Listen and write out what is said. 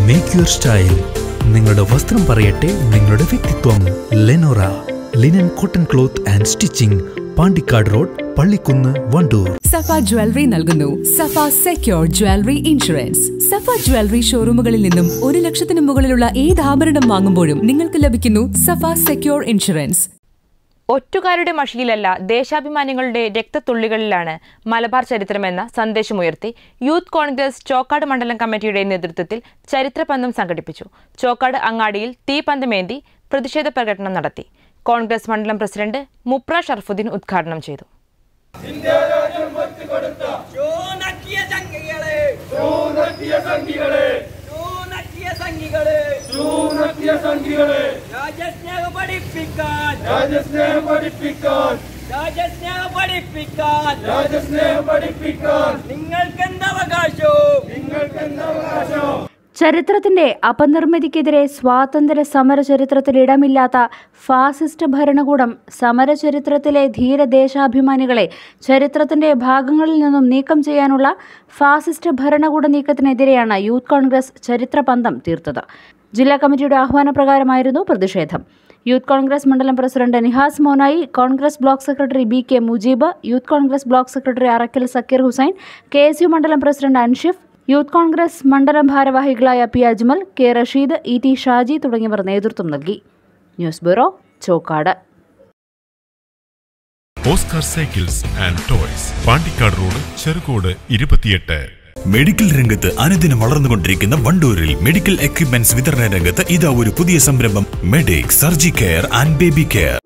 make your style നിങ്ങളുടെ വസ്ത്രം പറയട്ടെ നിങ്ങളുടെ വ്യക്തിത്വം Lenora linen cotton cloth and stitching Pandikkad road Pallikkunnu Wandoor Safa jewellery നൽകുന്നു Safa secure jewellery insurance Safa jewellery ഷോറൂമുകളിൽ നിന്നും ഒരു ലക്ഷത്തിന് മുകളിലുള്ള ഏത് ആഭരണം വാങ്ങുമ്പോഴും നിങ്ങൾക്ക് ലഭിക്കുന്നു സഫ സെക്യൂർ ഇൻഷുറൻസ് ഒറ്റുകാരുടെ മഷിയിലല്ല ദേശാഭിമാനികളുടെ രക്തത്തുള്ളികളിലാണ് മലബാർ ചരിത്രമെന്ന സന്ദേശമുയർത്തി യൂത്ത് കോൺഗ്രസ് ചോക്കാട് മണ്ഡലം കമ്മിറ്റിയുടെ നേതൃത്വത്തിൽ ചരിത്രപന്തം സംഘടിപ്പിച്ചു ചോക്കാട് അങ്ങാടിയിൽ തീപന്തമേന്തി പ്രതിഷേധ പ്രകടനം നടത്തി കോൺഗ്രസ് മണ്ഡലം പ്രസിഡന്റ് മുപ്ര ഷർഫുദ്ദീൻ ഉദ്ഘാടനം ചെയ്തു ചൂനക്കിയ സംഘികളെ ചൂനക്കിയ സംഘികളെ ചൂനക്കിയ സംഘികളെ ചൂനക്കിയ സംഘികളെ രാജസ്നേഹം പഠിപ്പിക്കാൻ രാജസ്നേഹം പഠിപ്പിക്കാൻ രാജസ്നേഹം പഠിപ്പിക്കാൻ രാജസ്നേഹം പഠിപ്പിക്കാൻ നിങ്ങൾക്ക് അവകാശവും നിങ്ങൾക്ക് അവകാശവും ചരിത്രത്തിന്റെ അപനിർമ്മിതിക്കെതിരെ സ്വാതന്ത്ര്യ സമര ചരിത്രത്തിൽ ഇടമില്ലാത്ത ഫാസിസ്റ്റ് ഭരണകൂടം സമരചരിത്രത്തിലെ ധീരദേശാഭിമാനികളെ ചരിത്രത്തിന്റെ ഭാഗങ്ങളിൽ നിന്നും നീക്കം ചെയ്യാനുള്ള ഫാസിസ്റ്റ് ഭരണകൂട നീക്കത്തിനെതിരെയാണ് യൂത്ത് കോൺഗ്രസ് ചരിത്രപന്തം തീർത്തത് ജില്ലാ കമ്മിറ്റിയുടെ ആഹ്വാനപ്രകാരമായിരുന്നു പ്രതിഷേധം യൂത്ത് കോൺഗ്രസ് മണ്ഡലം പ്രസിഡന്റ് നിഹാസ് മോനായി Congress block secretary B K Mujeeb youth Congress block secretary Arakkal Sakkeer Hussain K S U മണ്ഡലം പ്രസിഡന്റ് അൻഷിഫ് യൂത്ത് കോൺഗ്രസ് മണ്ഡലം ഭാരവാഹികളായ P Ajmal K Rasheed E T Shaji തുടങ്ങിയവർ നേതൃത്വം നൽകി news bureau Chokkad Oscar cycles and toys Pandikkad road Cherukode ഇരുപത്തിയെട്ട് മെഡിക്കൽ രംഗത്ത് അനുദിനം വളർന്നുകൊണ്ടിരിക്കുന്ന വണ്ടൂരിൽ മെഡിക്കൽ എക്യുപ്മെന്റ്സ് വിതരണ രംഗത്ത് ഇതാ ഒരു പുതിയ സംരംഭം medic surgi care and baby care